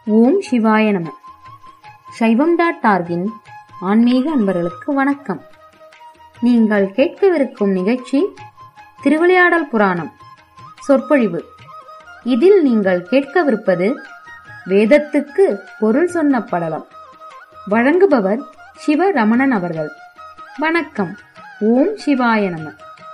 ஓம் சிவாய நம சைவம் டாட் டார்கின் ஆன்மீக அன்பர்களுக்கு வணக்கம் நீங்கள் கேட்கவிருக்கும் நிகழ்ச்சி திருவிளையாடல் புராணம் சொற்பொழிவு இதில் நீங்கள் கேட்கவிருப்பது வேதத்துக்கு பொருள் சொன்ன படலம் வழங்குபவர் சிவரமணன் அவர்கள் வணக்கம் ஓம் சிவாய நம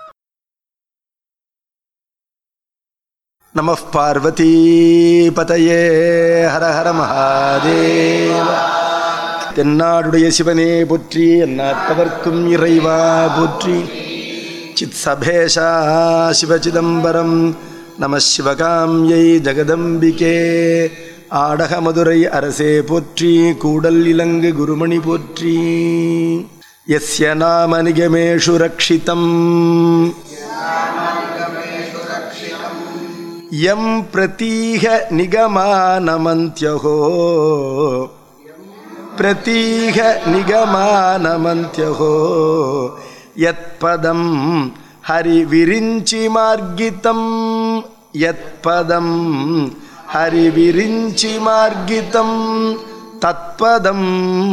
நம பார்வதி பதையே ஹர ஹர மகாதேவ தென்னாடுடைய சிவனே போற்றி எந்நாட்டவர்க்கும் இறைவா போற்றி சித் சபேஷா சிவசிதம்பரம் நம சிவகாம்யை ஜெகதம்பிகே ஆடக மதுரை அரசே போற்றி கூடல் இலங்கு குருமணி போற்றி எஸ்ய நாம நிகமேஷு ரக்ஷிதம் यं प्रतीह निगमानमन्त्यहो प्रतीह निगमानमन्त्यहो यत्पदं हरिविरिञ्चिमार्गितं यत्पदं हरिविरिञ्चिमार्गितं तत्पदं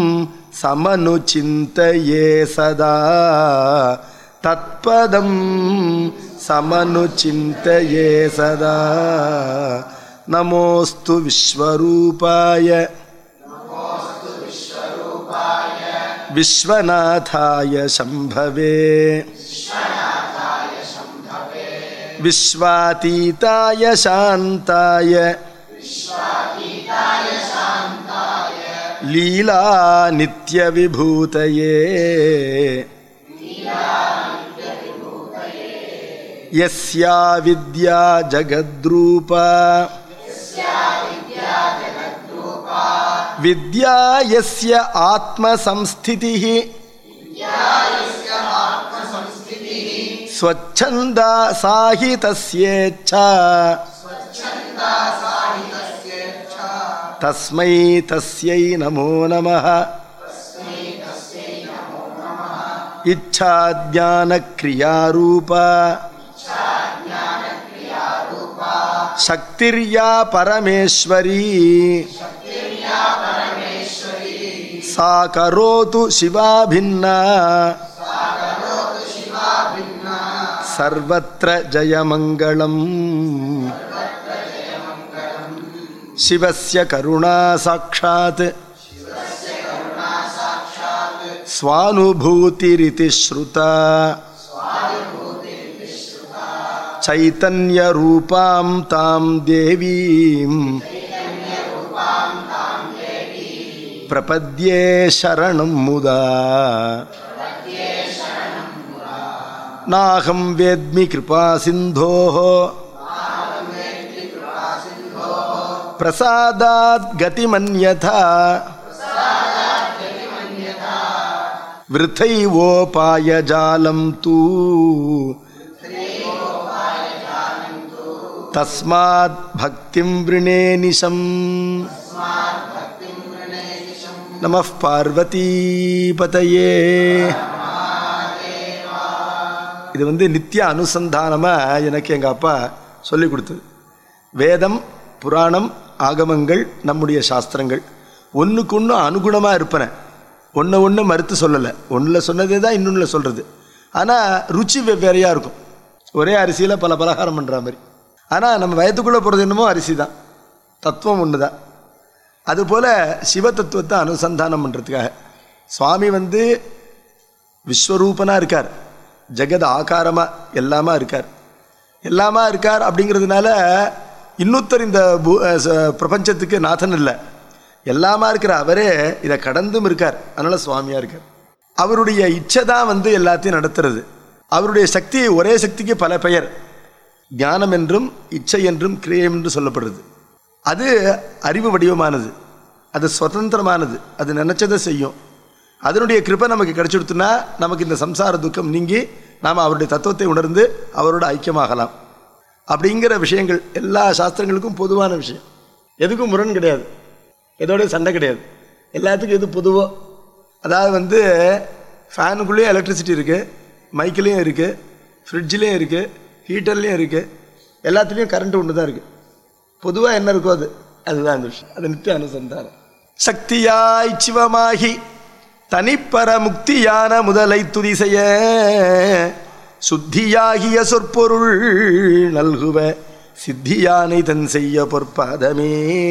समनुचिन्तये सदा तत्पदं समनुचिन्तये सदा नमोऽस्तु विश्वरूपाय विश्वनाथाय शम्भवे विश्वातीताय शान्ताय लीला नित्यविभूतये यस्या विद्या जगद्रूपा विद्या यस्य आत्मसंस्थितिः स्वच्छन्दा सा हि तस्येच्छा तस्मै तस्यै नमो नमः इच्छा ज्ञानक्रियारूपा शक्तिर्या परमेश्वरी सा करोतु शिवा भिन्ना सर्वत्र जयमङ्गलम् शिवस्य करुणा साक्षात् स्वानुभूतिरिति श्रुता चैतन्यरूपां तां देवीं प्रपद्ये शरणं मुदा नाहं वेद्मि कृपासिन्धोः प्रसादात् गतिमन्यथा वृथैवोपायजालं तु तस्मात् भक्तिं वृणे निशम् நம பார்வதீபதையே இது வந்து நித்திய அனுசந்தானமாக எனக்கு எங்கள் அப்பா சொல்லி கொடுத்தது வேதம் புராணம் ஆகமங்கள் நம்முடைய சாஸ்திரங்கள் ஒன்றுக்கு ஒன்று அனுகுணமாக இருப்பன ஒன்று ஒன்று மறுத்து சொல்லலை ஒன்றில் சொன்னதே தான் இன்னொன்றில் சொல்கிறது ஆனால் ருச்சி வெவ்வேறையாக இருக்கும் ஒரே அரிசியில் பல பலகாரம் பண்ணுற மாதிரி ஆனால் நம்ம வயத்துக்குள்ளே போகிறது என்னமோ அரிசி தான் தத்துவம் ஒன்று தான் அதுபோல் சிவ தத்துவத்தை அனுசந்தானம் பண்ணுறதுக்காக சுவாமி வந்து விஸ்வரூபனாக இருக்கார் ஜெகத் ஆகாரமாக எல்லாமா இருக்கார் எல்லாமா இருக்கார் அப்படிங்கிறதுனால இன்னொருத்தர் இந்த பூ பிரபஞ்சத்துக்கு நாதன் இல்லை எல்லாமா இருக்கிற அவரே இதை கடந்தும் இருக்கார் அதனால் சுவாமியாக இருக்கார் அவருடைய இச்சை தான் வந்து எல்லாத்தையும் நடத்துறது அவருடைய சக்தி ஒரே சக்திக்கு பல பெயர் ஞானம் என்றும் இச்சை என்றும் கிரியம் என்று சொல்லப்படுறது அது அறிவு வடிவமானது அது சுதந்திரமானது அது நினச்சதை செய்யும் அதனுடைய கிருப்பை நமக்கு கிடைச்சிடுத்துனா நமக்கு இந்த சம்சார துக்கம் நீங்கி நாம் அவருடைய தத்துவத்தை உணர்ந்து அவரோட ஐக்கியமாகலாம் அப்படிங்கிற விஷயங்கள் எல்லா சாஸ்திரங்களுக்கும் பொதுவான விஷயம் எதுக்கும் முரண் கிடையாது எதோடய சண்டை கிடையாது எல்லாத்துக்கும் எது பொதுவோ அதாவது வந்து ஃபேனுக்குள்ளேயும் எலக்ட்ரிசிட்டி இருக்குது மைக்கிலையும் இருக்குது ஃப்ரிட்ஜ்லேயும் இருக்குது ஹீட்டர்லேயும் இருக்குது எல்லாத்துலேயும் கரண்ட் ஒன்று தான் இருக்குது பொதுவாக என்ன இருக்கோ அது அதுதான் அந்த விஷயம் அது நித்திய அனுசந்தானம் சக்தியாய் சிவமாகி தனிப்பர முக்தியான முதலை துதி செய்ய சுத்தியாகிய சொற்பொருள் நல்குவ சித்தியானை தன் செய்ய பொற்பாதமே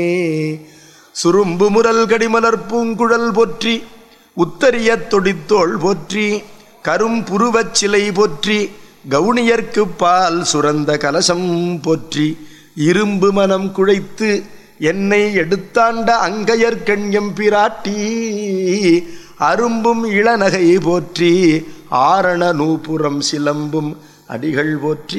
சுரும்பு முரல் கடிமலர் பூங்குழல் போற்றி உத்தரிய தொடித்தோள் போற்றி கரும் புருவச் சிலை போற்றி கவுனியர்க்கு பால் சுரந்த கலசம் போற்றி இரும்பு மனம் குழைத்து என்னை எடுத்தாண்ட அங்கையர்கண்யம் பிராட்டி அரும்பும் இளநகை போற்றி ஆரண நூபுரம் சிலம்பும் அடிகள் போற்றி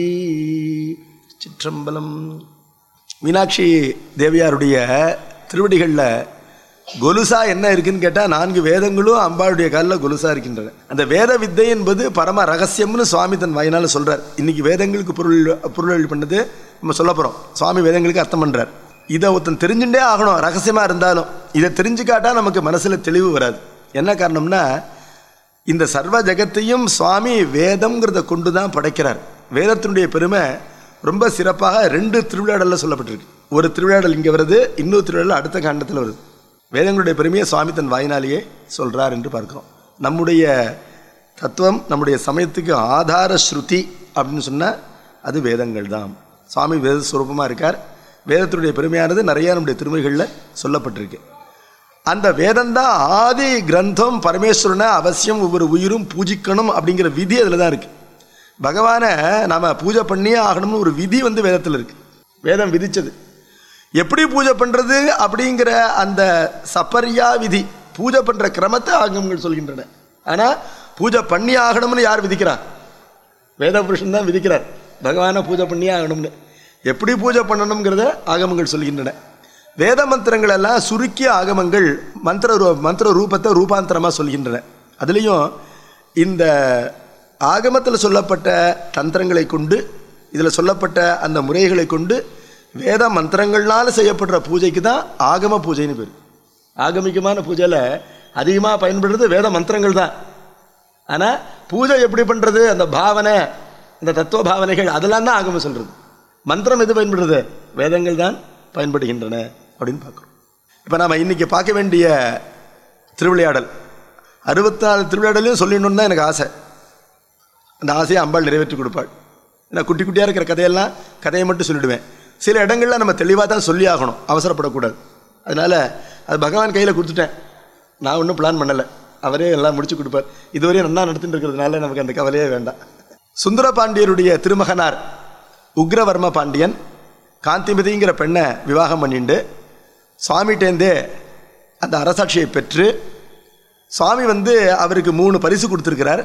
சிற்றம்பலம் மீனாட்சி தேவியாருடைய திருவடிகளில் கொலுசா என்ன இருக்குன்னு கேட்டால் நான்கு வேதங்களும் அம்பாளுடைய காலில் கொலுசா இருக்கின்றன அந்த வேத வித்தை என்பது பரம ரகசியம்னு சுவாமி தன் வாயினால் சொல்றார் இன்னைக்கு வேதங்களுக்கு பொருள் பொருள் பண்ணது நம்ம சொல்ல போகிறோம் சுவாமி வேதங்களுக்கு அர்த்தம் பண்ணுறார் இதை ஒருத்தன் தெரிஞ்சுட்டே ஆகணும் ரகசியமாக இருந்தாலும் இதை தெரிஞ்சுக்காட்டா நமக்கு மனசில் தெளிவு வராது என்ன காரணம்னா இந்த சர்வ ஜெகத்தையும் சுவாமி வேதம்ங்கிறத கொண்டு தான் படைக்கிறார் வேதத்தினுடைய பெருமை ரொம்ப சிறப்பாக ரெண்டு திருவிழாடலில் சொல்லப்பட்டிருக்கு ஒரு திருவிழாடல் இங்கே வருது இன்னொரு திருவிழாடல் அடுத்த காண்டத்தில் வருது வேதங்களுடைய பெருமையை சுவாமி தன் வாயினாலேயே சொல்கிறார் என்று பார்க்கிறோம் நம்முடைய தத்துவம் நம்முடைய சமயத்துக்கு ஆதார ஸ்ருதி அப்படின்னு சொன்னால் அது வேதங்கள் தான் சுவாமி வேத சுரூபமாக இருக்கார் வேதத்தினுடைய பெருமையானது நிறைய நம்முடைய திருமைகளில் சொல்லப்பட்டிருக்கு அந்த வேதம்தான் ஆதி கிரந்தம் பரமேஸ்வரனை அவசியம் ஒவ்வொரு உயிரும் பூஜிக்கணும் அப்படிங்கிற விதி அதில் தான் இருக்குது பகவானை நாம் பூஜை பண்ணியே ஆகணும்னு ஒரு விதி வந்து வேதத்தில் இருக்குது வேதம் விதிச்சது எப்படி பூஜை பண்ணுறது அப்படிங்கிற அந்த சப்பரியா விதி பூஜை பண்ணுற கிரமத்தை ஆகமங்கள் சொல்கின்றன ஆனால் பூஜை பண்ணி ஆகணும்னு யார் விதிக்கிறா வேத புருஷன் தான் விதிக்கிறார் பகவானை பூஜை பண்ணியே ஆகணும்னு எப்படி பூஜை பண்ணணுங்கிறத ஆகமங்கள் சொல்கின்றன வேத மந்திரங்கள் எல்லாம் சுருக்கிய ஆகமங்கள் மந்திர ரூ மந்திர ரூபத்தை ரூபாந்தரமாக சொல்கின்றன அதுலேயும் இந்த ஆகமத்தில் சொல்லப்பட்ட தந்திரங்களை கொண்டு இதில் சொல்லப்பட்ட அந்த முறைகளை கொண்டு வேத மந்திரங்கள்னால செய்யப்படுற பூஜைக்கு தான் ஆகம பூஜைன்னு பேர் ஆகமிகமான பூஜையில் அதிகமாக பயன்படுறது வேத மந்திரங்கள் தான் ஆனால் பூஜை எப்படி பண்ணுறது அந்த பாவனை அந்த தத்துவ பாவனைகள் அதெல்லாம் தான் ஆகமம் சொல்கிறது மந்திரம் எது பயன்படுறது வேதங்கள் தான் பயன்படுகின்றன அப்படின்னு பார்க்குறோம் இப்போ நாம் இன்றைக்கி பார்க்க வேண்டிய திருவிளையாடல் அறுபத்தாறு திருவிளையாடலையும் சொல்லிடணுன்னு தான் எனக்கு ஆசை அந்த ஆசையை அம்பாள் நிறைவேற்றி கொடுப்பாள் நான் குட்டி குட்டியாக இருக்கிற கதையெல்லாம் கதையை மட்டும் சொல்லிடுவேன் சில இடங்களில் நம்ம தெளிவாக தான் சொல்லி ஆகணும் அவசரப்படக்கூடாது அதனால் அது பகவான் கையில் கொடுத்துட்டேன் நான் ஒன்றும் பிளான் பண்ணலை அவரே எல்லாம் முடிச்சு கொடுப்பார் இதுவரையும் நல்லா நடத்திட்டு இருக்கிறதுனால நமக்கு அந்த கவலையே வேண்டாம் சுந்தர பாண்டியருடைய திருமகனார் உக்ரவர்ம பாண்டியன் காந்திமதிங்கிற பெண்ணை விவாகம் பண்ணிண்டு சுவாமிகிட்டேருந்தே அந்த அரசாட்சியை பெற்று சுவாமி வந்து அவருக்கு மூணு பரிசு கொடுத்துருக்கிறார்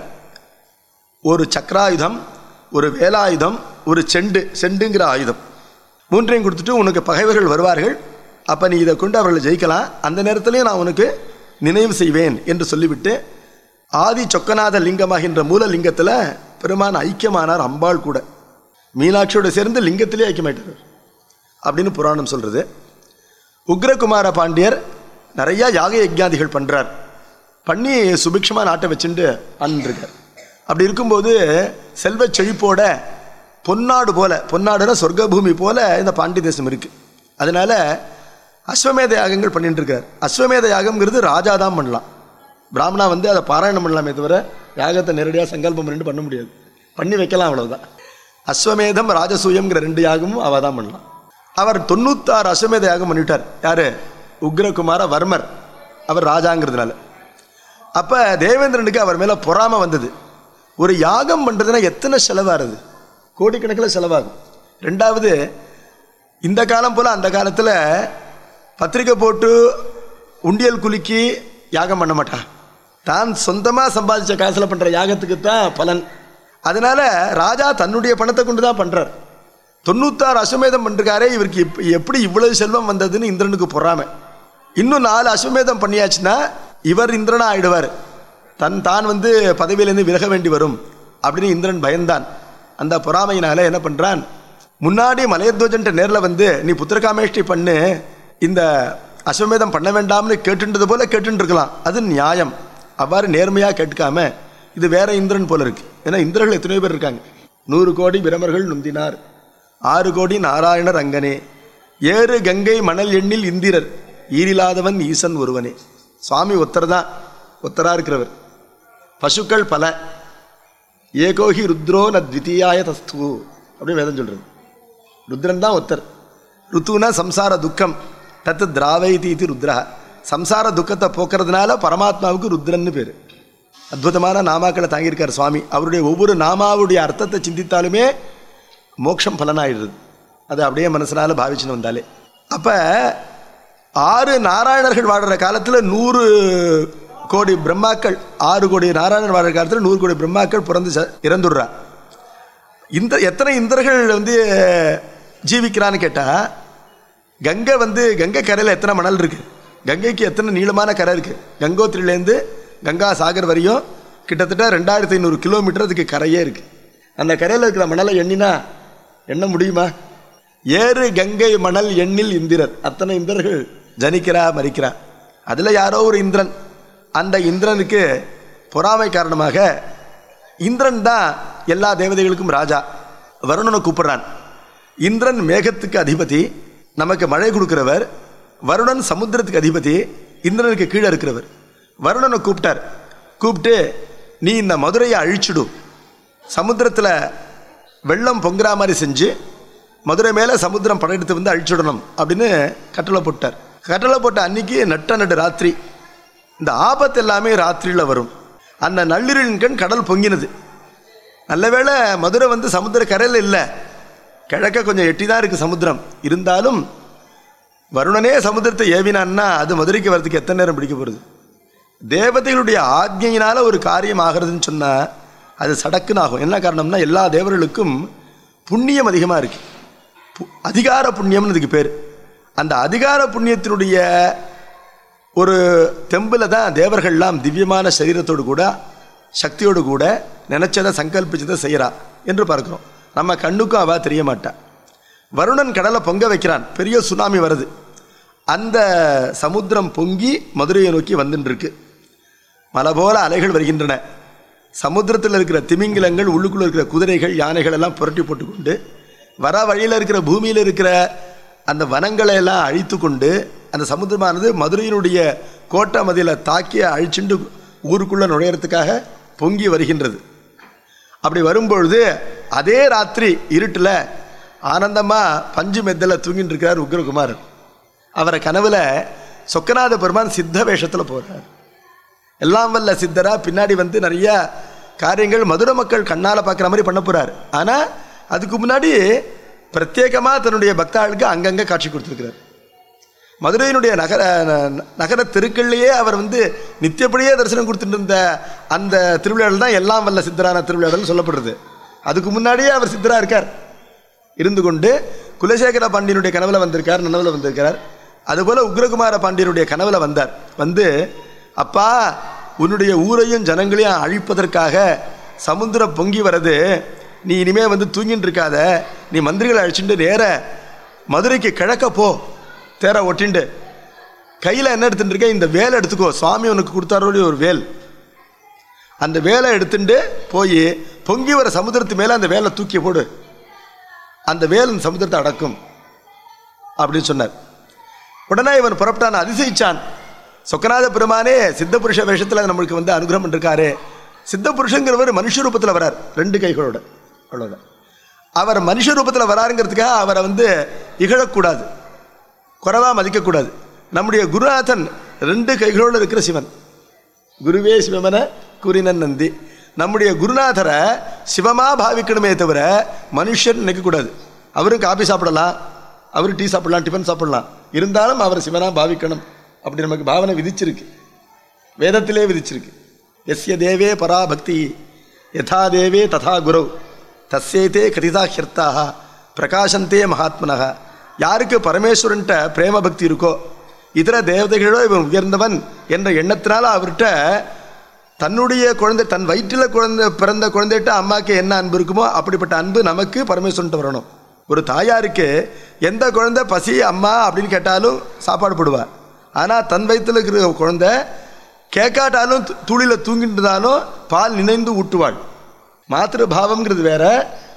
ஒரு சக்கராயுதம் ஒரு வேலாயுதம் ஒரு செண்டு செண்டுங்கிற ஆயுதம் மூன்றையும் கொடுத்துட்டு உனக்கு பகைவர்கள் வருவார்கள் அப்போ நீ இதை கொண்டு அவர்களை ஜெயிக்கலாம் அந்த நேரத்திலையும் நான் உனக்கு நினைவு செய்வேன் என்று சொல்லிவிட்டு ஆதி சொக்கநாத லிங்கமாகின்ற மூல லிங்கத்தில் பெருமான் ஐக்கியமானார் அம்பாள் கூட மீனாட்சியோட சேர்ந்து லிங்கத்திலே ஐக்கியமாயிட்டார் அப்படின்னு புராணம் சொல்கிறது உக்ரகுமார பாண்டியர் நிறையா யாக யஜ்ஞாதிகள் பண்ணுறார் பண்ணி சுபிக்ஷமாக நாட்டை வச்சுட்டு ஆண்டுருக்கார் அப்படி இருக்கும்போது செல்வ செழிப்போட பொன்னாடு போல பொன்னாடுனா சொர்க்க பூமி போல இந்த பாண்டி தேசம் இருக்கு அதனால அஸ்வமேத யாகங்கள் பண்ணிட்டு இருக்கார் அஸ்வமேத யாகம்ங்கிறது ராஜா தான் பண்ணலாம் பிராமணா வந்து அதை பாராயணம் பண்ணலாமே தவிர யாகத்தை நேரடியாக சங்கல்பம் பண்ணிட்டு பண்ண முடியாது பண்ணி வைக்கலாம் அவ்வளவுதான் அஸ்வமேதம் ராஜசூயம்ங்கிற ரெண்டு யாகமும் அவ தான் பண்ணலாம் அவர் தொண்ணூத்தாறு அஸ்வமேத யாகம் பண்ணிட்டார் யாரு உக்ரகுமார வர்மர் அவர் ராஜாங்கிறதுனால அப்போ தேவேந்திரனுக்கு அவர் மேலே பொறாமை வந்தது ஒரு யாகம் பண்ணுறதுனா எத்தனை செலவாகுது கோடிக்கணக்கில் செலவாகும் ரெண்டாவது இந்த காலம் போல் அந்த காலத்தில் பத்திரிக்கை போட்டு உண்டியல் குலுக்கி யாகம் பண்ண மாட்டா தான் சொந்தமாக சம்பாதிச்ச காசில் பண்ணுற யாகத்துக்கு தான் பலன் அதனால ராஜா தன்னுடைய பணத்தை கொண்டு தான் பண்ணுறார் தொண்ணூத்தாறு அஸ்வமேதம் பண்ணிருக்காரே இவருக்கு இப் எப்படி இவ்வளவு செல்வம் வந்ததுன்னு இந்திரனுக்கு பொறாமை இன்னும் நாலு அஸ்வமேதம் பண்ணியாச்சுன்னா இவர் இந்திரனா ஆயிடுவார் தன் தான் வந்து பதவியிலேருந்து விலக வேண்டி வரும் அப்படின்னு இந்திரன் பயந்தான் அந்த பொறாமையினால என்ன பண்ணுறான் முன்னாடி மலையத்வஜன்ட்ட நேரில் வந்து நீ புத்திரகாமேஷ்டி பண்ணு இந்த அஸ்வமேதம் பண்ண வேண்டாம்னு கேட்டுன்றது போல கேட்டுட்டு இருக்கலாம் அது நியாயம் அவ்வாறு நேர்மையாக கேட்காம இது வேற இந்திரன் போல இருக்கு ஏன்னா இந்திரர்கள் எத்தனையோ பேர் இருக்காங்க நூறு கோடி பிரமர்கள் நுந்தினார் ஆறு கோடி நாராயணர் அங்கனே ஏறு கங்கை மணல் எண்ணில் இந்திரர் ஈரில்லாதவன் ஈசன் ஒருவனே சுவாமி ஒத்தர் தான் ஒத்தரா இருக்கிறவர் பசுக்கள் பல ஏகோஹி ருத்ரோ ந த்விதீயாய தஸ்து அப்படின்னு வேதம் சொல்றது ருத்ரன் தான் ஒத்தர் ருத்துனா சம்சார துக்கம் தத்து திராவைதி இது ருத்ரா சம்சார துக்கத்தை போக்குறதுனால பரமாத்மாவுக்கு ருத்ரன்னு பேர் அற்புதமான நாமாக்களை தாங்கியிருக்கார் சுவாமி அவருடைய ஒவ்வொரு நாமாவுடைய அர்த்தத்தை சிந்தித்தாலுமே மோட்சம் பலனாயிடுது அது அப்படியே மனசனால பாவிச்சுன்னு வந்தாலே அப்போ ஆறு நாராயணர்கள் வாடுற காலத்தில் நூறு கோடி பிரம்மாக்கள் ஆறு கோடி நாராயணர் வாடுற காலத்தில் நூறு கோடி பிரம்மாக்கள் பிறந்து ச- இறந்துடுறா இந்த எத்தனை இந்திரர்கள் வந்து ஜீவிக்கிறான்னு கேட்டால் கங்கை வந்து கங்கை கரையில் எத்தனை மணல் இருக்கு கங்கைக்கு எத்தனை நீளமான கரை இருக்கு கங்கோத்திரிலேருந்து கங்கா சாகர் வரையும் கிட்டத்தட்ட ரெண்டாயிரத்தி ஐநூறு கிலோமீட்டர் அதுக்கு கரையே இருக்கு அந்த கரையில் இருக்கிற மணலை எண்ணினா எண்ண முடியுமா ஏறு கங்கை மணல் எண்ணில் இந்திரர் அத்தனை இந்திரர்கள் ஜனிக்கிறா மறிக்கிறா அதில் யாரோ ஒரு இந்திரன் அந்த இந்திரனுக்கு பொறாமை காரணமாக இந்திரன் தான் எல்லா தேவதைகளுக்கும் ராஜா வருணனை கூப்பிடுறான் இந்திரன் மேகத்துக்கு அதிபதி நமக்கு மழை கொடுக்கிறவர் வருணன் சமுத்திரத்துக்கு அதிபதி இந்திரனுக்கு கீழே இருக்கிறவர் வருணனை கூப்பிட்டார் கூப்பிட்டு நீ இந்த மதுரையை அழிச்சிடு சமுத்திரத்தில் வெள்ளம் பொங்குற மாதிரி செஞ்சு மதுரை மேலே சமுத்திரம் படையெடுத்து வந்து அழிச்சுடணும் அப்படின்னு கட்டளை போட்டார் கட்டளை போட்ட அன்னைக்கு நட்ட நடு ராத்திரி இந்த ஆபத்து எல்லாமே ராத்திரியில் வரும் அந்த நள்ளிரின் கண் கடல் பொங்கினது நல்ல வேளை மதுரை வந்து சமுத்திர கரையில் இல்லை கிழக்க கொஞ்சம் எட்டி தான் இருக்குது சமுத்திரம் இருந்தாலும் வருணனே சமுத்திரத்தை ஏவினான்னா அது மதுரைக்கு வர்றதுக்கு எத்தனை நேரம் பிடிக்க போகிறது தேவதைகளுடைய ஆக்ஞையினால ஒரு காரியம் ஆகிறதுன்னு சொன்னால் அது சடக்குன்னு ஆகும் என்ன காரணம்னா எல்லா தேவர்களுக்கும் புண்ணியம் அதிகமாக இருக்கு பு- அதிகார புண்ணியம்னு இதுக்கு பேர் அந்த அதிகார புண்ணியத்தினுடைய ஒரு தெம்பில் தான் தேவர்கள்லாம் திவ்யமான சரீரத்தோடு கூட சக்தியோடு கூட நினைச்சதை சங்கல்பிச்சதை செய்கிறா என்று பார்க்கிறோம் நம்ம கண்ணுக்கும் அவ தெரிய மாட்டா வருணன் கடலை பொங்க வைக்கிறான் பெரிய சுனாமி வருது அந்த சமுத்திரம் பொங்கி மதுரையை நோக்கி வந்துட்டு இருக்கு மலை போல அலைகள் வருகின்றன சமுத்திரத்தில் இருக்கிற திமிங்கிலங்கள் உள்ளுக்குள்ள இருக்கிற குதிரைகள் யானைகள் எல்லாம் புரட்டி போட்டுக்கொண்டு வர வழியில் இருக்கிற பூமியில் இருக்கிற அந்த வனங்களை எல்லாம் அழித்து கொண்டு அந்த சமுத்திரமானது மதுரையினுடைய கோட்டை மதியில் தாக்கி அழிச்சுண்டு ஊருக்குள்ளே நுழையறதுக்காக பொங்கி வருகின்றது அப்படி வரும்பொழுது அதே ராத்திரி இருட்டில் ஆனந்தமாக பஞ்சு மெத்தில் தூங்கிட்டு இருக்கிறார் உக்ரகுமாரன் அவரை கனவுல சொக்கநாத பெருமான் சித்த வேஷத்தில் போகிறார் எல்லாம் வல்ல சித்தரா பின்னாடி வந்து நிறைய காரியங்கள் மதுரை மக்கள் கண்ணால் பார்க்குற மாதிரி பண்ண போகிறார் ஆனால் அதுக்கு முன்னாடி பிரத்யேகமாக தன்னுடைய பக்தாளுக்கு அங்கங்கே காட்சி கொடுத்துருக்கிறார் மதுரையினுடைய நகர ந- நகர தெருக்கள்லேயே அவர் வந்து நித்தியப்படியே தரிசனம் கொடுத்துட்டு இருந்த அந்த திருவிழாவில் தான் எல்லாம் வல்ல சித்தரான திருவிழாவில் சொல்லப்படுறது அதுக்கு முன்னாடியே அவர் சித்தரா இருக்கார் இருந்து கொண்டு குலசேகர பாண்டியனுடைய கனவுல வந்திருக்கார் நனவுல வந்திருக்கிறார் அதுபோல உக்ரகுமார பாண்டியனுடைய கனவுல வந்தார் வந்து அப்பா உன்னுடைய ஊரையும் ஜனங்களையும் அழிப்பதற்காக சமுத்திரம் பொங்கி வரது நீ இனிமே வந்து தூங்கிட்டு இருக்காத நீ மந்திரிகளை அழிச்சுட்டு நேர மதுரைக்கு கிழக்க போ தேர ஒட்டிண்டு கையில் என்ன எடுத்துட்டு இருக்க இந்த வேலை எடுத்துக்கோ சுவாமி உனக்கு கொடுத்தாரோடைய ஒரு வேல் அந்த வேலை எடுத்துட்டு போய் பொங்கி வர சமுத்திரத்து மேலே அந்த வேலை தூக்கி போடு அந்த வேல் இந்த சமுத்திரத்தை அடக்கும் அப்படின்னு சொன்னார் உடனே இவன் புறப்பட்டான் அதிசயிச்சான் சொக்கநாத பெருமானே சித்த புருஷ வேஷத்தில் நம்மளுக்கு வந்து அனுகிரகம் பண்ணிருக்காரு சித்த புருஷங்கிறவர் மனுஷ ரூபத்தில் வரார் ரெண்டு கைகளோட அவ்வளோதான் அவர் மனுஷ ரூபத்தில் வராருங்கிறதுக்காக அவரை வந்து இகழக்கூடாது குறைவா மதிக்கக்கூடாது நம்முடைய குருநாதன் ரெண்டு கைகளோடு இருக்கிற சிவன் குருவே சிவமன கூறினன் நந்தி நம்முடைய குருநாதரை சிவமா பாவிக்கணுமே தவிர மனுஷன் நினைக்கக்கூடாது அவரும் காபி சாப்பிடலாம் அவரும் டீ சாப்பிடலாம் டிஃபன் சாப்பிடலாம் இருந்தாலும் அவர் சிவனா பாவிக்கணும் அப்படி நமக்கு பாவனை விதிச்சிருக்கு வேதத்திலே விதிச்சிருக்கு எஸ்ய தேவே பராபக்தி யதா தேவே ததா குரு தஸ்யேதே கதிதா ஹியர்த்தாக பிரகாசந்தே மகாத்மனக யாருக்கு பரமேஸ்வரன்ட்ட பிரேம பக்தி இருக்கோ இதர தேவதைகளோ இவன் உயர்ந்தவன் என்ற எண்ணத்தினால அவர்கிட்ட தன்னுடைய குழந்தை தன் வயிற்றில் குழந்தை பிறந்த குழந்தைகிட்ட அம்மாக்கு என்ன அன்பு இருக்குமோ அப்படிப்பட்ட அன்பு நமக்கு பரமேஸ்வரன்ட்ட வரணும் ஒரு தாயாருக்கு எந்த குழந்தை பசி அம்மா அப்படின்னு கேட்டாலும் சாப்பாடு போடுவா ஆனால் தன் வயிற்றில் இருக்கிற குழந்தை கேட்காட்டாலும் து- துளியில் தூங்கிட்டு இருந்தாலும் பால் நினைந்து ஊட்டுவாள் மாத்திரு பாவம்ங்கிறது வேற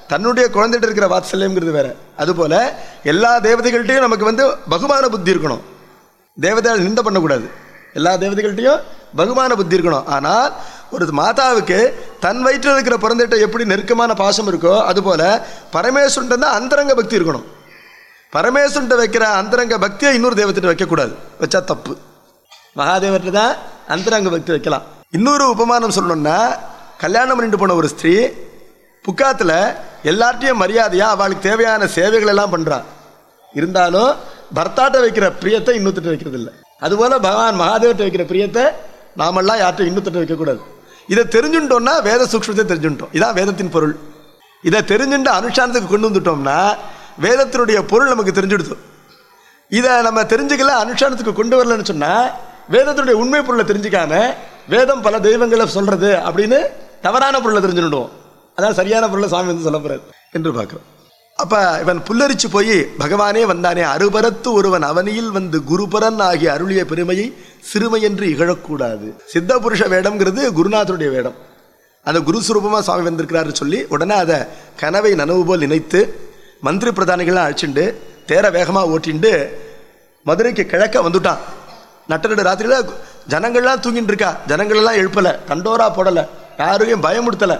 தன்னுடைய குழந்தைகிட்ட இருக்கிற வாத்சல்யம்ங்கிறது வேற அதுபோல எல்லா தேவதைகள்கிட்டையும் நமக்கு வந்து பகுமான புத்தி இருக்கணும் தேவதையால் நிந்த பண்ணக்கூடாது எல்லா தேவதைகள்கிட்டையும் பகுமான புத்தி இருக்கணும் ஆனால் ஒரு மாதாவுக்கு தன் வயிற்றில் இருக்கிற பிறந்திட்ட எப்படி நெருக்கமான பாசம் இருக்கோ அதுபோல பரமேஸ்வரன் தான் அந்தரங்க பக்தி இருக்கணும் பரமேஸ்வரன்ட்ட வைக்கிற அந்தரங்க பக்தியை இன்னொரு தெய்வத்திட்ட வைக்கக்கூடாது வச்சா தப்பு மகாதேவர்கிட்ட தான் அந்தரங்க பக்தி வைக்கலாம் இன்னொரு உபமானம் சொல்லணும்னா கல்யாணம் பண்ணிட்டு போன ஒரு ஸ்திரீ புக்காத்தில் எல்லார்ட்டையும் மரியாதையாக அவளுக்கு தேவையான சேவைகள் எல்லாம் பண்ணுறா இருந்தாலும் பர்த்தாட்ட வைக்கிற பிரியத்தை இன்னொருத்திட்ட வைக்கிறது இல்லை அதுபோல பகவான் மகாதேவர்கிட்ட வைக்கிற பிரியத்தை நாமெல்லாம் யார்கிட்ட இன்னொருத்திட்ட வைக்கக்கூடாது இதை தெரிஞ்சுட்டோம்னா வேத சூக்ஷ்மத்தை தெரிஞ்சுட்டோம் இதான் வேதத்தின் பொருள் இதை தெரிஞ்சுட்டு அனுஷ்டானத்துக்கு கொண்டு வந்துட்டோம்னா வேதத்தினுடைய பொருள் நமக்கு தெரிஞ்சுடுது இதை நம்ம தெரிஞ்சுக்கல அனுஷ்டானத்துக்கு கொண்டு வரலன்னு சொன்னால் வேதத்தினுடைய உண்மை பொருளை தெரிஞ்சுக்காம வேதம் பல தெய்வங்களை சொல்றது அப்படின்னு தவறான பொருளை தெரிஞ்சுடுவோம் அதான் சரியான பொருளை சுவாமி வந்து சொல்ல போறாரு என்று பார்க்கிறோம் அப்ப இவன் புல்லரிச்சு போய் பகவானே வந்தானே அருபரத்து ஒருவன் அவனியில் வந்து குருபரன் ஆகிய அருளிய பெருமையை சிறுமை என்று இகழக்கூடாது சித்த புருஷ வேடம்ங்கிறது குருநாதருடைய வேடம் அந்த குரு சுரூபமாக சுவாமி வந்திருக்கிறாரு சொல்லி உடனே அதை கனவை நனவு போல் நினைத்து மந்திரி பிரதானிகள்லாம் அழைச்சிண்டு தேர வேகமாக ஓட்டிண்டு மதுரைக்கு கிழக்க வந்துட்டான் நட்டநடு ராத்திரியில் ஜனங்கள்லாம் தூங்கிட்டு இருக்கா ஜனங்களெல்லாம் எழுப்பலை தண்டோரா போடலை யாரையும் பயமுடுத்தலை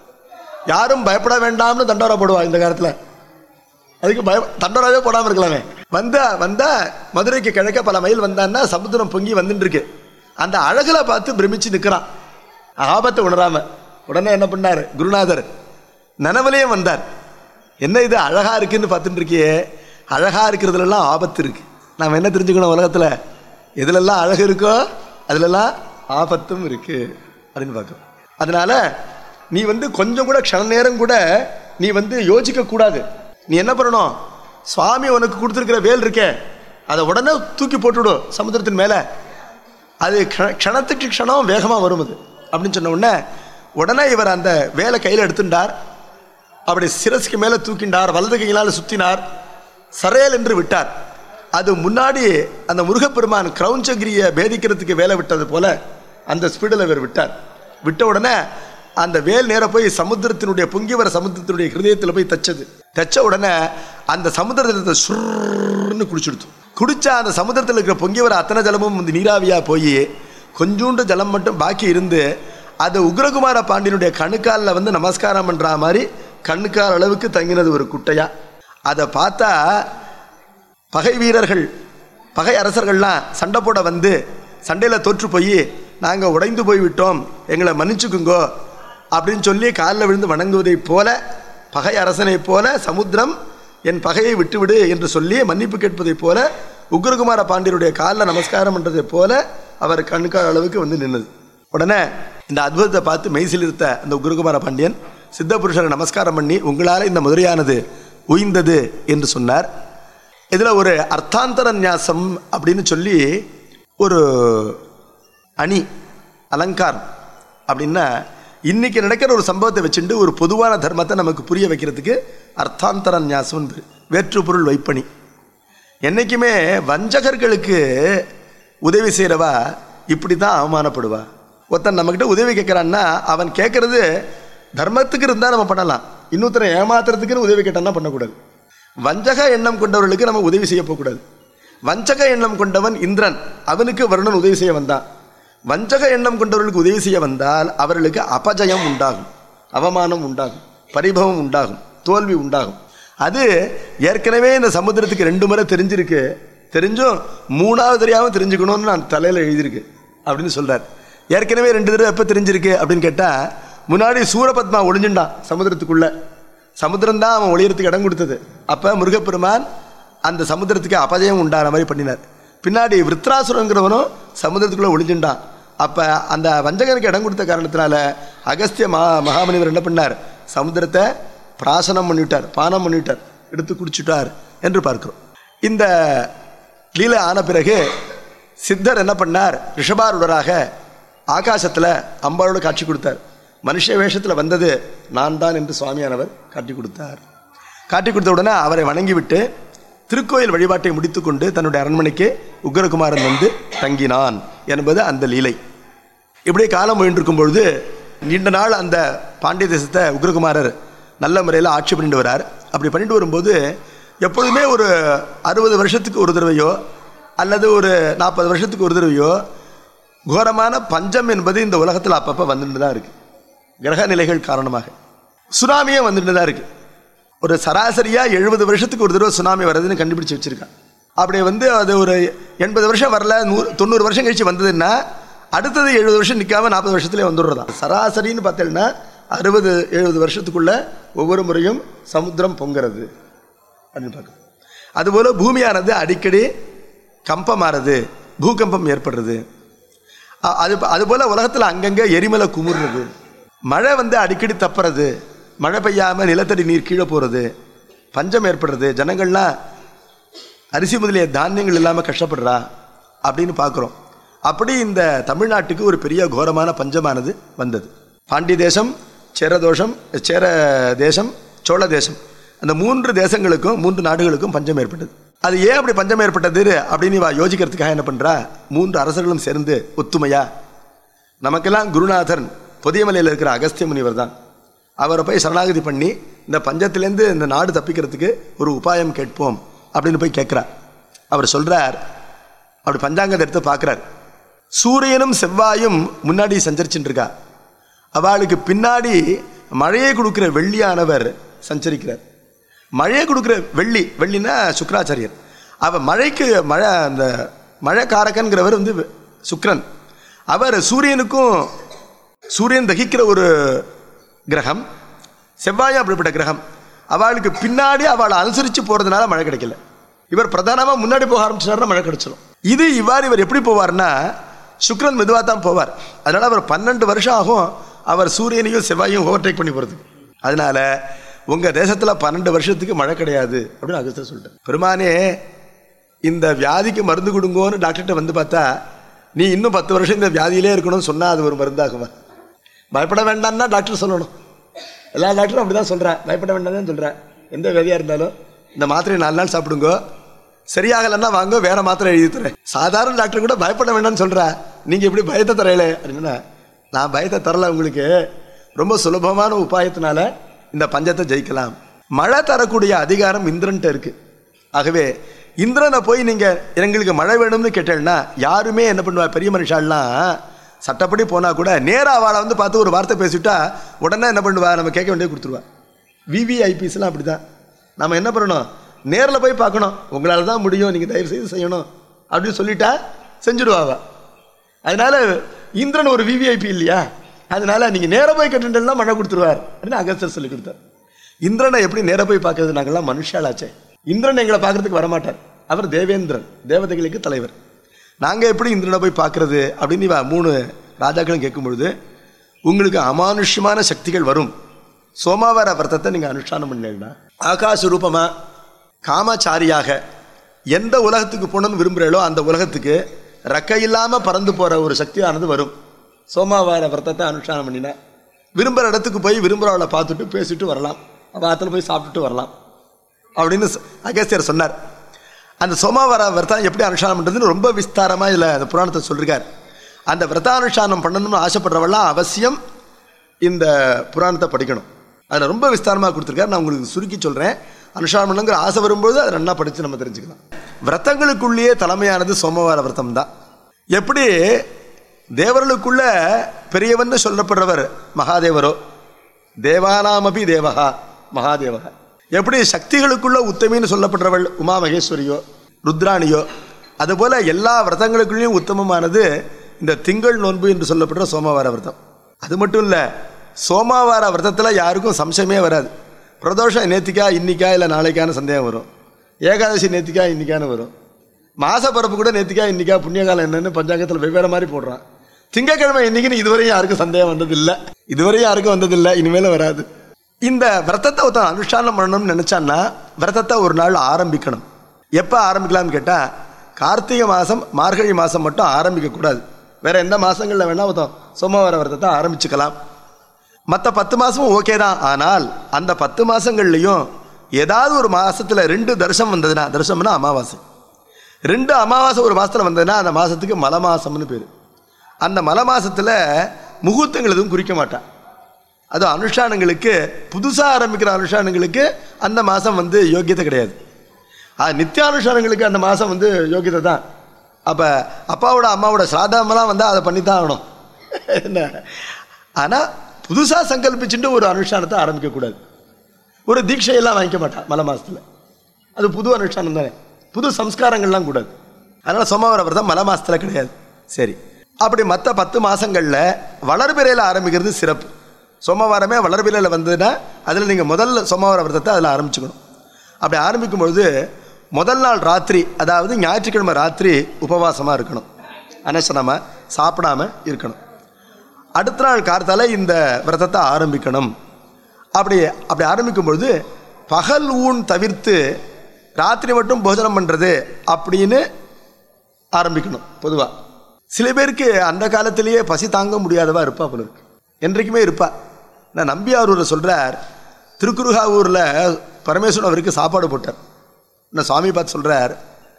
யாரும் பயப்பட வேண்டாம்னு தண்டோரா போடுவா இந்த காலத்தில் அதுக்கு பய தண்டோராவே போடாமல் இருக்கலாமே வந்தா வந்தா மதுரைக்கு கிழக்க பல மைல் வந்தான்னா சமுத்திரம் பொங்கி வந்துட்டு இருக்கு அந்த அழகுல பார்த்து பிரமிச்சு நிற்கிறான் ஆபத்தை உணராம உடனே என்ன பண்ணார் குருநாதர் நனவுலையும் வந்தார் என்ன இது அழகா இருக்குன்னு பார்த்துட்டு இருக்கியே அழகா இருக்கிறதுலலாம் ஆபத்து இருக்கு நாம் என்ன தெரிஞ்சுக்கணும் உலகத்தில் எதுலெல்லாம் அழகு இருக்கோ அதுலெல்லாம் ஆபத்தும் இருக்கு அப்படின்னு பார்க்கணும் அதனால நீ வந்து கொஞ்சம் கூட க்ஷண நேரம் கூட நீ வந்து யோசிக்க கூடாது நீ என்ன பண்ணணும் சுவாமி உனக்கு கொடுத்துருக்கிற வேல் இருக்கே அதை உடனே தூக்கி போட்டுவிடும் சமுத்திரத்தின் மேலே அது க்ஷ- க்ஷணத்துக்கு க்ஷணம் வேகமாக வரும் அது அப்படின்னு சொன்ன உடனே உடனே இவர் அந்த வேலை கையில் எடுத்துட்டார் அப்படி சிரசுக்கு மேலே தூக்கிண்டார் வலது கையினால் சுத்தினார் சரையல் என்று விட்டார் அது முன்னாடி அந்த முருகப்பெருமான் கிரௌஞ்சகிரியை பேதிக்கிறதுக்கு வேலை விட்டது போல அந்த ஸ்பீடில் இவர் விட்டார் விட்ட உடனே அந்த வேல் நேர போய் சமுத்திரத்தினுடைய பொங்கி வர சமுத்திரத்தினுடைய ஹிருதயத்தில் போய் தச்சது தச்ச உடனே அந்த சமுத்திரத்தை சுருன்னு குடிச்சுடுத்து குடிச்சா அந்த சமுத்திரத்தில் இருக்கிற பொங்கி வர அத்தனை ஜலமும் வந்து நீராவியா போய் கொஞ்சூண்டு ஜலம் மட்டும் பாக்கி இருந்து அது உக்ரகுமார பாண்டியனுடைய கணுக்காலில் வந்து நமஸ்காரம் பண்ற மாதிரி கண்ணுக்கால் அளவுக்கு தங்கினது ஒரு குட்டையா அதை பார்த்தா பகை வீரர்கள் பகை அரசர்கள்லாம் சண்டை போட வந்து சண்டையில் தோற்று போய் நாங்கள் உடைந்து போய் விட்டோம் எங்களை மன்னிச்சுக்குங்கோ அப்படின்னு சொல்லி காலில் விழுந்து வணங்குவதைப் போல பகை அரசனைப் போல சமுத்திரம் என் பகையை விட்டுவிடு என்று சொல்லி மன்னிப்பு கேட்பதைப் போல உக்ரகுமார பாண்டியருடைய காலில் நமஸ்காரம் பண்ணுறதைப் போல அவர் கண்ணுக்கால் அளவுக்கு வந்து நின்னது உடனே இந்த அற்புதத்தை பார்த்து மெய்சிலிருத்த அந்த உக்ரகுமார பாண்டியன் சித்த புருஷரை நமஸ்காரம் பண்ணி உங்களால் இந்த மதுரையானது உயிர்ந்தது என்று சொன்னார் இதில் ஒரு அர்த்தாந்தர நியாசம் அப்படின்னு சொல்லி ஒரு அணி அலங்காரம் அப்படின்னா இன்னைக்கு நடக்கிற ஒரு சம்பவத்தை வச்சுட்டு ஒரு பொதுவான தர்மத்தை நமக்கு புரிய வைக்கிறதுக்கு அர்த்தாந்தர நியாசம் வேற்று பொருள் வைப்பணி என்னைக்குமே வஞ்சகர்களுக்கு உதவி செய்கிறவா இப்படி தான் அவமானப்படுவா ஒருத்தன் நம்மக்கிட்ட உதவி கேட்குறான்னா அவன் கேட்குறது தர்மத்துக்கு இருந்தால் நம்ம பண்ணலாம் இன்னொருத்தரை ஏமாத்துறதுக்குன்னு உதவி கேட்டான்னா பண்ணக்கூடாது வஞ்சக எண்ணம் கொண்டவர்களுக்கு நம்ம உதவி செய்ய போகக்கூடாது வஞ்சக எண்ணம் கொண்டவன் இந்திரன் அவனுக்கு வருணன் உதவி செய்ய வந்தான் வஞ்சக எண்ணம் கொண்டவர்களுக்கு உதவி செய்ய வந்தால் அவர்களுக்கு அபஜயம் உண்டாகும் அவமானம் உண்டாகும் பரிபவம் உண்டாகும் தோல்வி உண்டாகும் அது ஏற்கனவே இந்த சமுத்திரத்துக்கு ரெண்டு முறை தெரிஞ்சிருக்கு தெரிஞ்சும் மூணாவது தெரியாமல் தெரிஞ்சுக்கணும்னு நான் தலையில் எழுதியிருக்கு அப்படின்னு சொல்றார் ஏற்கனவே ரெண்டு தடவை எப்போ தெரிஞ்சிருக்கு அப்படின்னு கேட்டால் முன்னாடி சூரபத்மா ஒளிஞ்சுண்டான் சமுத்திரத்துக்குள்ள சமுத்திரம் தான் அவன் ஒளியறதுக்கு இடம் கொடுத்தது அப்போ முருகப்பெருமான் அந்த சமுத்திரத்துக்கு அபஜயம் உண்டான மாதிரி பண்ணினார் பின்னாடி விருத்ராசுரங்கிறவனும் சமுத்திரத்துக்குள்ளே ஒளிஞ்சுண்டான் அப்போ அந்த வஞ்சகனுக்கு இடம் கொடுத்த காரணத்தினால அகஸ்திய மகா மகாமனிவர் என்ன பண்ணார் சமுத்திரத்தை பிராசனம் பண்ணிவிட்டார் பானம் பண்ணிவிட்டார் எடுத்து குடிச்சுட்டார் என்று பார்க்கிறோம் இந்த லீலை ஆன பிறகு சித்தர் என்ன பண்ணார் ரிஷபாருடராக ஆகாசத்தில் அம்பாளோட காட்சி கொடுத்தார் மனுஷ வேஷத்தில் வந்தது நான் தான் என்று சுவாமியானவர் காட்டி கொடுத்தார் காட்டி கொடுத்த உடனே அவரை வணங்கிவிட்டு திருக்கோயில் வழிபாட்டை முடித்துக்கொண்டு தன்னுடைய அரண்மனைக்கு உக்ரகுமாரன் வந்து தங்கினான் என்பது அந்த லீலை இப்படியே காலம் போயிட்டு இருக்கும் பொழுது நீண்ட நாள் அந்த பாண்டிய தேசத்தை உக்ரகுமாரர் நல்ல முறையில் ஆட்சி பண்ணிட்டு வரார் அப்படி பண்ணிட்டு வரும்போது எப்பொழுதுமே ஒரு அறுபது வருஷத்துக்கு ஒரு தடவையோ அல்லது ஒரு நாற்பது வருஷத்துக்கு ஒரு தடவையோ கோரமான பஞ்சம் என்பது இந்த உலகத்தில் அப்பப்போ வந்துட்டு தான் இருக்குது கிரக நிலைகள் காரணமாக சுனாமியே வந்துட்டு தான் இருக்குது ஒரு சராசரியாக எழுபது வருஷத்துக்கு ஒரு தடவை சுனாமி வர்றதுன்னு கண்டுபிடிச்சு வச்சுருக்கான் அப்படி வந்து அது ஒரு எண்பது வருஷம் வரல நூறு தொண்ணூறு வருஷம் கழிச்சு வந்ததுன்னா அடுத்தது எழுபது வருஷம் நிற்காம நாற்பது வருஷத்துலேயே வந்துடுறதா சராசரின்னு பார்த்தீங்கன்னா அறுபது எழுபது வருஷத்துக்குள்ள ஒவ்வொரு முறையும் சமுத்திரம் பொங்குறது அப்படின்னு பார்க்கணும் அதுபோல் பூமியானது அடிக்கடி கம்பமாறது பூகம்பம் ஏற்படுறது அ- அது அதுபோல் உலகத்தில் அங்கங்கே எரிமலை குமுறுறது மழை வந்து அடிக்கடி தப்புறது மழை பெய்யாமல் நிலத்தடி நீர் கீழே போகிறது பஞ்சம் ஏற்படுறது ஜனங்கள்லாம் அரிசி முதலிய தானியங்கள் இல்லாமல் கஷ்டப்படுறா அப்படின்னு பார்க்குறோம் அப்படி இந்த தமிழ்நாட்டுக்கு ஒரு பெரிய கோரமான பஞ்சமானது வந்தது பாண்டி தேசம் சேர தோஷம் சேர தேசம் சோழ தேசம் அந்த மூன்று தேசங்களுக்கும் மூன்று நாடுகளுக்கும் பஞ்சம் ஏற்பட்டது அது ஏன் அப்படி பஞ்சம் ஏற்பட்டது அப்படின்னு இவ யோசிக்கிறதுக்காக என்ன பண்ணுறா மூன்று அரசர்களும் சேர்ந்து ஒத்துமையா நமக்கெல்லாம் குருநாதன் பொதியமலையில் இருக்கிற அகஸ்திய முனிவர் தான் அவரை போய் சரணாகதி பண்ணி இந்த பஞ்சத்திலேருந்து இந்த நாடு தப்பிக்கிறதுக்கு ஒரு உபாயம் கேட்போம் அப்படின்னு போய் கேட்குறார் அவர் சொல்கிறார் அப்படி பஞ்சாங்கத்தை எடுத்து பார்க்குறார் சூரியனும் செவ்வாயும் முன்னாடி சஞ்சரிச்சுட்டு இருக்கா அவளுக்கு பின்னாடி மழையை கொடுக்குற வெள்ளியானவர் சஞ்சரிக்கிறார் மழையை கொடுக்குற வெள்ளி வெள்ளினா சுக்கராச்சாரியர் அவ மழைக்கு மழை அந்த மழை காரகன்கிறவர் வந்து சுக்கிரன் அவர் சூரியனுக்கும் சூரியன் தகிக்கிற ஒரு கிரகம் செவ்வாயும் அப்படிப்பட்ட கிரகம் அவளுக்கு பின்னாடி அவளை அனுசரித்து போகிறதுனால மழை கிடைக்கல இவர் பிரதானமாக முன்னாடி போக ஆரம்பிச்சாருன்னா மழை கிடைச்சிடும் இது இவ்வாறு இவர் எப்படி போவார்னா சுக்கிரன் மெதுவாக தான் போவார் அதனால் அவர் பன்னெண்டு வருஷம் ஆகும் அவர் சூரியனையும் செவ்வாயும் ஓவர்டேக் பண்ணி போகிறதுக்கு அதனால உங்கள் தேசத்தில் பன்னெண்டு வருஷத்துக்கு மழை கிடையாது அப்படின்னு அகஸ்தர் சொல்லிட்டேன் பெருமானே இந்த வியாதிக்கு மருந்து கொடுங்கோன்னு டாக்டர்கிட்ட வந்து பார்த்தா நீ இன்னும் பத்து வருஷம் இந்த வியாதியிலே இருக்கணும்னு சொன்னால் அது ஒரு மருந்தாகுமா பயப்பட வேண்டாம்னா டாக்டர் சொல்லணும் எல்லா டாக்டரும் அப்படி தான் சொல்கிறேன் பயப்பட வேண்டாம் தான் சொல்கிறேன் எந்த வியாதியாக இருந்தாலும் இந்த மாத்திரையை நாலு நாள் சாப்பிடுங்க சரியாகலைன்னா வாங்க வேற மாத்திரை எழுதி தரேன் சாதாரண டாக்டர் கூட பயப்பட வேண்டாம்னு சொல்கிறா நீங்கள் இப்படி பயத்தை தரையிலே அப்படின்னா நான் பயத்தை தரல உங்களுக்கு ரொம்ப சுலபமான உபாயத்தினால இந்த பஞ்சத்தை ஜெயிக்கலாம் மழை தரக்கூடிய அதிகாரம் இந்திரன்ட்ட இருக்கு ஆகவே இந்திரனை போய் நீங்கள் எங்களுக்கு மழை வேணும்னு கேட்டேன்னா யாருமே என்ன பண்ணுவா பெரிய மனுஷாலாம் சட்டப்படி போனால் கூட நேராக அவளை வந்து பார்த்து ஒரு வார்த்தை பேசிவிட்டா உடனே என்ன பண்ணுவா நம்ம கேட்க வேண்டிய கொடுத்துருவா விவிஐபிஸ்லாம் அப்படி தான் நம்ம என்ன பண்ணணும் நேரில் போய் பார்க்கணும் உங்களால் தான் முடியும் நீங்கள் தயவு செய்து செய்யணும் அப்படின்னு சொல்லிட்டா செஞ்சுடுவா அவ அதனால இந்திரன் ஒரு விவிஐபி இல்லையா அதனால நீங்கள் நேராக போய் கட்டுலாம் மழை கொடுத்துருவார் அப்படின்னு அகஸ்தர் சொல்லி கொடுத்தார் இந்திரனை எப்படி நேராக போய் பார்க்கறது நாங்கள்லாம் மனுஷாலாச்சே இந்திரன் எங்களை பார்க்கறதுக்கு வரமாட்டார் அவர் தேவேந்திரன் தேவதைகளுக்கு தலைவர் நாங்கள் எப்படி இந்திரனை போய் பார்க்கறது அப்படின்னு இவ மூணு ராஜாக்களும் கேட்கும் பொழுது உங்களுக்கு அமானுஷ்யமான சக்திகள் வரும் சோமாவார விரதத்தை நீங்கள் அனுஷ்டானம் பண்ணீங்கன்னா ஆகாச ரூபமா காமச்சாரியாக எந்த உலகத்துக்கு போகணும்னு விரும்புகிறீங்களோ அந்த உலகத்துக்கு ரெக்கை இல்லாமல் பறந்து போகிற ஒரு சக்தியானது வரும் சோமாவார விரதத்தை அனுஷ்டானம் பண்ணினா விரும்புகிற இடத்துக்கு போய் விரும்புகிறவளை பார்த்துட்டு பேசிட்டு வரலாம் அவள் ஆற்றுல போய் சாப்பிட்டுட்டு வரலாம் அப்படின்னு ச- அகஸ்தியர் சொன்னார் அந்த சோமாவார விரதம் எப்படி அனுஷ்டானம் பண்ணுறதுன்னு ரொம்ப விஸ்தாரமாக இதில் அந்த புராணத்தை சொல்லியிருக்கார் அந்த விரதானுஷ்டானம் பண்ணணும்னு ஆசைப்படுறவெல்லாம் அவசியம் இந்த புராணத்தை படிக்கணும் அதில் ரொம்ப விஸ்தாரமாக கொடுத்துருக்காரு நான் உங்களுக்கு சுருக்கி சொல்கிறேன் அனுஷ்டானம் பண்ணுங்கிற ஆசை வரும்போது அதை நல்லா படித்து நம்ம தெரிஞ்சுக்கலாம் விரதங்களுக்குள்ளேயே தலைமையானது சோமவார விரதம் தான் எப்படி தேவர்களுக்குள்ள பெரியவன்னு சொல்லப்படுறவர் மகாதேவரோ தேவானாமபி தேவகா மகாதேவகா எப்படி சக்திகளுக்குள்ள உத்தமின்னு சொல்லப்படுறவள் உமா மகேஸ்வரியோ ருத்ராணியோ அதுபோல எல்லா விரதங்களுக்குள்ளேயும் உத்தமமானது இந்த திங்கள் நோன்பு என்று சொல்லப்படுற சோமவார விரதம் அது மட்டும் இல்லை சோமவார விரதத்தில் யாருக்கும் சம்சயமே வராது பிரதோஷம் நேத்திக்கா இன்னிக்கா இல்லை நாளைக்கான சந்தேகம் வரும் ஏகாதசி நேத்திக்கா இன்னிக்கான்னு வரும் மாச பரப்பு கூட நேத்திக்கா இன்னிக்கா புண்ணியகாலம் என்னன்னு பஞ்சாங்கத்தில் வெவ்வேறு மாதிரி போடுறான் திங்கக்கிழமை இன்னைக்குன்னு இதுவரையும் யாருக்கும் சந்தேகம் வந்ததில்லை இதுவரையும் யாருக்கும் வந்ததில்லை இனிமேலும் வராது இந்த விரதத்தை ஒருத்தன் அனுஷ்டானம் பண்ணணும்னு நினச்சான்னா விரதத்தை ஒரு நாள் ஆரம்பிக்கணும் எப்போ ஆரம்பிக்கலாம்னு கேட்டால் கார்த்திகை மாதம் மார்கழி மாதம் மட்டும் ஆரம்பிக்கக்கூடாது வேற எந்த மாதங்களில் வேணால் ஒருத்தன் சோமவார விரதத்தை ஆரம்பிச்சுக்கலாம் மற்ற பத்து மாதமும் ஓகே தான் ஆனால் அந்த பத்து மாதங்கள்லையும் ஏதாவது ஒரு மாதத்தில் ரெண்டு தரிசனம் வந்ததுன்னா தரிசனம்னா அமாவாசை ரெண்டு அமாவாசை ஒரு மாதத்தில் வந்ததுன்னா அந்த மாதத்துக்கு மலை மாதம்னு பேர் அந்த மலை மாதத்தில் முகூர்த்தங்கள் எதுவும் குறிக்க மாட்டான் அது அனுஷ்டானங்களுக்கு புதுசாக ஆரம்பிக்கிற அனுஷ்டானங்களுக்கு அந்த மாதம் வந்து யோக்கியத்தை கிடையாது அது நித்தியானுஷ்டானங்களுக்கு அந்த மாதம் வந்து யோக்கியத்தை தான் அப்போ அப்பாவோட அம்மாவோட சிராதமெல்லாம் வந்தால் அதை பண்ணி தான் ஆகணும் என்ன ஆனால் புதுசாக சங்கல்பிச்சுட்டு ஒரு அனுஷ்டானத்தை ஆரம்பிக்கக்கூடாது ஒரு தீட்சையெல்லாம் வாங்கிக்க மாட்டான் மலை மாதத்தில் அது புது அனுஷ்டானம் தானே புது சம்ஸ்காரங்கள்லாம் கூடாது அதனால் சோமவார விரதம் மலை மாதத்தில் கிடையாது சரி அப்படி மற்ற பத்து மாதங்களில் வளர்பிறையில் ஆரம்பிக்கிறது சிறப்பு சோமவாரமே வளர்பிறையில் வந்ததுன்னா அதில் நீங்கள் முதல்ல சோமவார விரதத்தை அதில் ஆரம்பிச்சுக்கணும் அப்படி ஆரம்பிக்கும் பொழுது முதல் நாள் ராத்திரி அதாவது ஞாயிற்றுக்கிழமை ராத்திரி உபவாசமாக இருக்கணும் அனசனமாக சாப்பிடாம இருக்கணும் அடுத்த நாள் கார்த்தால இந்த விரதத்தை ஆரம்பிக்கணும் அப்படி அப்படி ஆரம்பிக்கும் பொழுது பகல் ஊன் தவிர்த்து ராத்திரி மட்டும் போஜனம் பண்ணுறது அப்படின்னு ஆரம்பிக்கணும் பொதுவாக சில பேருக்கு அந்த காலத்திலேயே பசி தாங்க முடியாதவா இருப்பா போல இருக்கு என்றைக்குமே இருப்பா நான் நம்பியாரூரை சொல்கிறார் திருக்குறுகாவூரில் பரமேஸ்வரன் அவருக்கு சாப்பாடு போட்டார் நான் சுவாமி பார்த்து சொல்கிறார்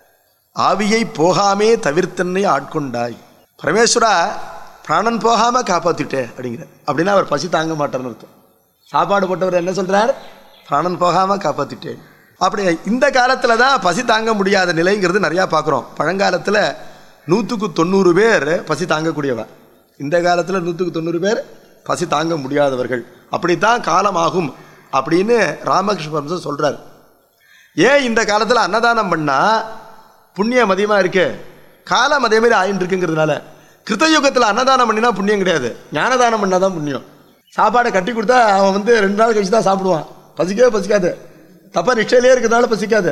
ஆவியை போகாமே தவிர்த்தன்னை ஆட்கொண்டாய் பரமேஸ்வரா பிராணன் போகாமல் காப்பாற்றிட்டே அப்படிங்கிற அப்படின்னா அவர் பசி தாங்க மாட்டார்னு அர்த்தம் சாப்பாடு போட்டவர் என்ன சொல்கிறார் பிராணன் போகாமல் காப்பாற்றிட்டேன் அப்படி இந்த காலத்தில் தான் பசி தாங்க முடியாத நிலைங்கிறது நிறையா பார்க்குறோம் பழங்காலத்தில் நூற்றுக்கு தொண்ணூறு பேர் பசி தாங்கக்கூடியவன் இந்த காலத்தில் நூற்றுக்கு தொண்ணூறு பேர் பசி தாங்க முடியாதவர்கள் அப்படித்தான் காலம் ஆகும் அப்படின்னு ராமகிருஷ்ண பரமசர் சொல்கிறார் ஏன் இந்த காலத்தில் அன்னதானம் பண்ணால் புண்ணியம் அதிகமாக இருக்கு காலம் அதே மாதிரி ஆயின்னு இருக்குங்கிறதுனால கிருத்தயுகத்தில் அன்னதானம் பண்ணினா புண்ணியம் கிடையாது ஞானதானம் பண்ணால் தான் புண்ணியம் சாப்பாடை கட்டி கொடுத்தா அவன் வந்து ரெண்டு நாள் கழிச்சு தான் சாப்பிடுவான் பசிக்கவே பசிக்காது தப்பா நிஷ்டையிலே இருக்கிறதுனால பசிக்காது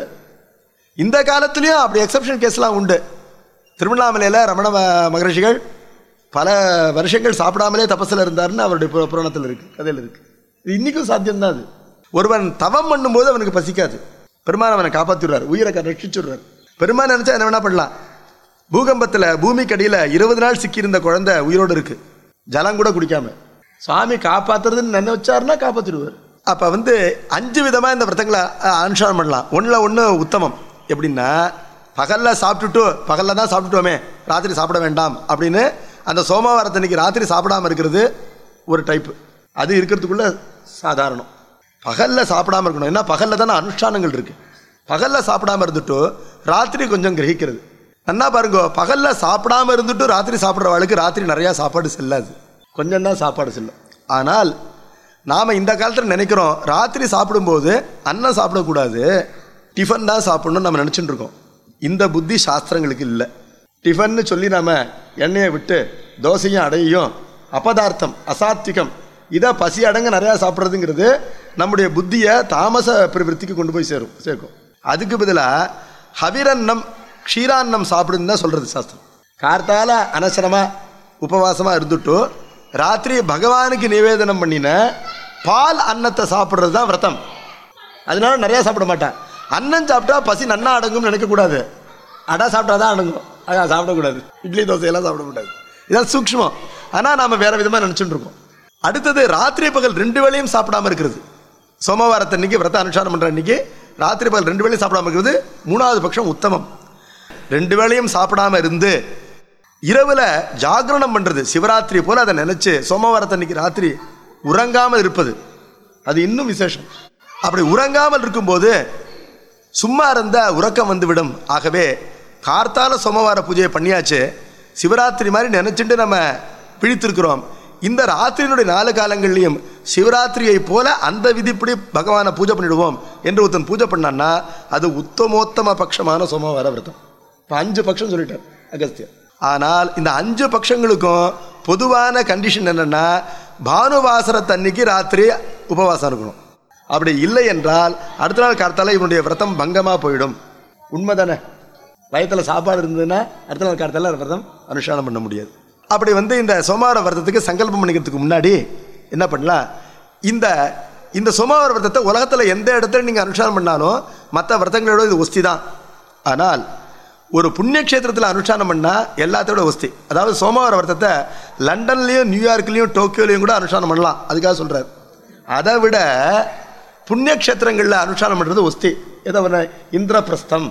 இந்த காலத்துலேயும் அப்படி எக்ஸப்ஷன் கேஸ்லாம் உண்டு திருவண்ணாமலையில் ரமண ம- மகரிஷிகள் பல வருஷங்கள் சாப்பிடாமலே தபஸில் இருந்தாருன்னு அவருடைய புர- புராணத்தில் இருக்கு கதையில் இருக்கு இது இன்னைக்கும் சாத்தியம்தான் அது ஒருவன் தவம் பண்ணும்போது அவனுக்கு பசிக்காது பெருமான் அவனை காப்பாற்றிடுறார் உயிரை க- ரட்சிச்சுடுறார் பெருமான் நினைச்சா என்ன வேணா பண்ணலாம் பூகம்பத்தில் பூமிக்கடியில் இருபது நாள் சிக்கியிருந்த குழந்தை உயிரோடு இருக்கு ஜலம் கூட குடிக்காம சுவாமி காப்பாத்துறதுன்னு நினைச்சாருன்னா காப்பாற்றிடுவார் அப்போ வந்து அஞ்சு விதமாக இந்த விரதங்களை அஹ், அனுஷ்டானம் பண்ணலாம் ஒன்றில் ஒன்று உத்தமம் எப்படின்னா பகலில் சாப்பிட்டுட்டு பகலில் தான் சாப்பிட்டுட்டோமே ராத்திரி சாப்பிட வேண்டாம் அப்படின்னு அந்த சோமவாரத்தன்னைக்கு ராத்திரி சாப்பிடாம இருக்கிறது ஒரு டைப்பு அது இருக்கிறதுக்குள்ள சாதாரணம் பகலில் சாப்பிடாம இருக்கணும் ஏன்னா பகலில் தானே அனுஷ்டானங்கள் இருக்கு பகலில் சாப்பிடாம இருந்துட்டு ராத்திரி கொஞ்சம் கிரகிக்கிறது என்ன பாருங்க பகலில் சாப்பிடாம இருந்துட்டு ராத்திரி சாப்பிட்றவளுக்கு ராத்திரி நிறையா சாப்பாடு செல்லாது கொஞ்சம் தான் சாப்பாடு செல்லும் ஆனால் நாம் இந்த காலத்தில் நினைக்கிறோம் ராத்திரி சாப்பிடும்போது அன்னம் சாப்பிடக்கூடாது டிஃபன் தான் சாப்பிடணும்னு நம்ம நினச்சிட்டு இருக்கோம் இந்த புத்தி சாஸ்திரங்களுக்கு இல்லை டிஃபன்னு சொல்லி நாம எண்ணெயை விட்டு தோசையும் அடையும் அபதார்த்தம் அசாத்விகம் இதை பசி அடங்க நிறையா சாப்பிட்றதுங்கிறது நம்முடைய புத்தியை தாமச பிரவருத்திக்கு கொண்டு போய் சேரும் சேர்க்கும் அதுக்கு பதிலாக ஹவிரன்னம் க்ஷீரான்னம் சாப்பிடுன்னு தான் சொல்கிறது சாஸ்திரம் கார்த்தால அனசனமாக உபவாசமாக இருந்துட்டு ராத்திரி பகவானுக்கு நிவேதனம் பண்ணின பால் அன்னத்தை சாப்பிட்றது தான் விரதம் அதனால நிறையா சாப்பிட மாட்டேன் அன்னம் சாப்பிட்டா பசி நன்னா அடங்கும்னு நினைக்கக்கூடாது அடா சாப்பிட்டா தான் அடங்கும் அதான் சாப்பிடக்கூடாது இட்லி தோசையெல்லாம் சாப்பிடக்கூடாது இதான் சூக்ஷ்மம் ஆனால் நாம் வேற விதமாக நினச்சிட்டு இருக்கோம் அடுத்தது ராத்திரி பகல் ரெண்டு வேளையும் சாப்பிடாம இருக்கிறது சோமவாரத்தன்னைக்கு விரத அனுஷ்டானம் பண்ணுற அன்னைக்கு ராத்திரி பகல் ரெண்டு வேளையும் சாப்பிடாம இருக்கிறது மூணாவது பட்சம் உத்தமம் ரெண்டு வேளையும் சாப்பிடாம இருந்து இரவில் ஜாகரணம் பண்ணுறது சிவராத்திரி போல் அதை நினச்சி சோமவாரத்தன்னைக்கு ராத்திரி உறங்காமல் இருப்பது அது இன்னும் விசேஷம் அப்படி உறங்காமல் இருக்கும்போது சும்மா இருந்த உறக்கம் வந்துவிடும் ஆகவே கார்த்தால சோமவார பூஜையை பண்ணியாச்சு சிவராத்திரி மாதிரி நினச்சிட்டு நம்ம பிழித்திருக்கிறோம் இந்த ராத்திரியினுடைய நாலு காலங்கள்லையும் சிவராத்திரியை போல அந்த விதிப்படி பகவானை பூஜை பண்ணிடுவோம் என்று ஒருத்தன் பூஜை பண்ணான்னா அது உத்தமோத்தம பட்சமான சோமவார விரதம் இப்போ அஞ்சு பட்சம் சொல்லிட்டார் அகஸ்தியர் ஆனால் இந்த அஞ்சு பட்சங்களுக்கும் பொதுவான கண்டிஷன் என்னன்னா பானுவாசரத்தன்னைக்கு ராத்திரி உபவாசம் இருக்கணும் அப்படி இல்லை என்றால் அடுத்த நாள் காலத்தால இவனுடைய விரதம் பங்கமாக போயிடும் உண்மைதானே வயத்தில் சாப்பாடு இருந்ததுன்னா அடுத்த நாள் காலத்தால விரதம் அனுஷ்டானம் பண்ண முடியாது அப்படி வந்து இந்த சோமவார விரதத்துக்கு சங்கல்பம் பண்ணிக்கிறதுக்கு முன்னாடி என்ன பண்ணலாம் இந்த இந்த சோமவார விரதத்தை உலகத்தில் எந்த இடத்துல நீங்கள் அனுஷ்டானம் பண்ணாலும் மற்ற விரதங்களோட இது ஒஸ்தி தான் ஆனால் ஒரு புண்ணிய க்ஷேத்திரத்தில் அனுஷ்டானம் பண்ணால் எல்லாத்தோட ஒஸ்தி அதாவது சோமவார விரதத்தை லண்டன்லேயும் நியூயார்க்லேயும் டோக்கியோலையும் கூட அனுஷ்டானம் பண்ணலாம் அதுக்காக சொல்கிறார் அதை விட புண்ணிய க்ஷேத்திரங்களில் அனுஷ்டானம் பண்ணுறது ஒஸ்தி எதை பண்ண இந்திரபிரஸ்தம்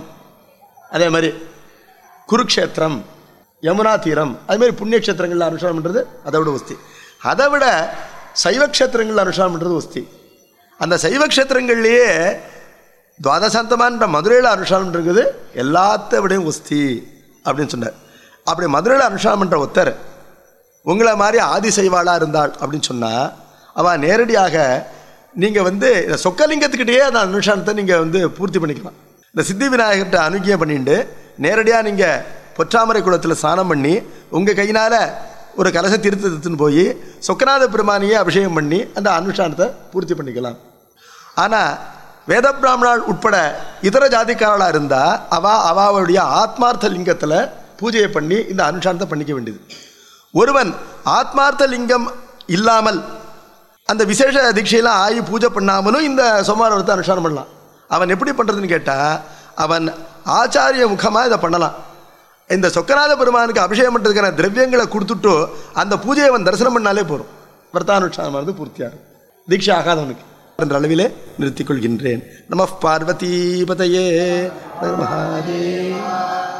அதே மாதிரி குருக்ஷேத்திரம் யமுனா தீரம் அது மாதிரி புண்ணிய க்ஷேத்திரங்களில் அனுஷ்டானம் பண்ணுறது அதை விட ஒஸ்தி அதை விட சைவ க்ஷேத்திரங்கள் அனுஷ்டானம் பண்ணுறது ஒஸ்தி அந்த சைவ க்ஷேத்திரங்கள்லேயே துவாதசாந்தமான மதுரையில் அனுஷ்டானம் இருக்குது எல்லாத்த விடையும் ஒஸ்தி அப்படின்னு சொன்னார் அப்படி மதுரையில் அனுஷ்டானம் பண்ணுற ஒருத்தர் உங்களை மாதிரி ஆதி செய்வாளாக இருந்தாள் அப்படின்னு சொன்னால் அவள் நேரடியாக நீங்கள் வந்து இந்த சொக்கலிங்கத்துக்கிட்டேயே அந்த அனுஷ்டானத்தை நீங்கள் வந்து பூர்த்தி பண்ணிக்கலாம் இந்த சித்தி விநாயகர்கிட்ட அனுகியம் பண்ணிட்டு நேரடியாக நீங்கள் பொற்றாமரை குளத்தில் ஸ்நானம் பண்ணி உங்கள் கையினால் ஒரு கலச தீர்த்து எடுத்துன்னு போய் சொக்கநாத பெருமானியே அபிஷேகம் பண்ணி அந்த அனுஷ்டானத்தை பூர்த்தி பண்ணிக்கலாம் ஆனால் வேத பிராமணால் உட்பட இதர ஜாதிக்காரளாக இருந்தால் அவ அவாவுடைய ஆத்மார்த்த லிங்கத்தில் பூஜையை பண்ணி இந்த அனுஷ்டானத்தை பண்ணிக்க வேண்டியது ஒருவன் ஆத்மார்த்த லிங்கம் இல்லாமல் அந்த விசேஷ தீட்சையெல்லாம் ஆகி பூஜை பண்ணாமலும் இந்த சோமவார விரதத்தை அனுஷ்டானம் பண்ணலாம் அவன் எப்படி பண்ணுறதுன்னு கேட்டால் அவன் ஆச்சாரிய முகமாக இதை பண்ணலாம் இந்த சொக்கநாத பெருமானுக்கு அபிஷேகம் பண்ணுறதுக்கான திரவியங்களை கொடுத்துட்டு அந்த பூஜையை அவன் தரிசனம் பண்ணாலே போதும் விரதானுஷ்டானமானது பூர்த்தியாகும் தீட்சை ஆகாதவனுக்கு என்ற அளவிலே நிறுத்திக் கொள்கின்றேன் நம பார்வதி பதையே மகாதேவ்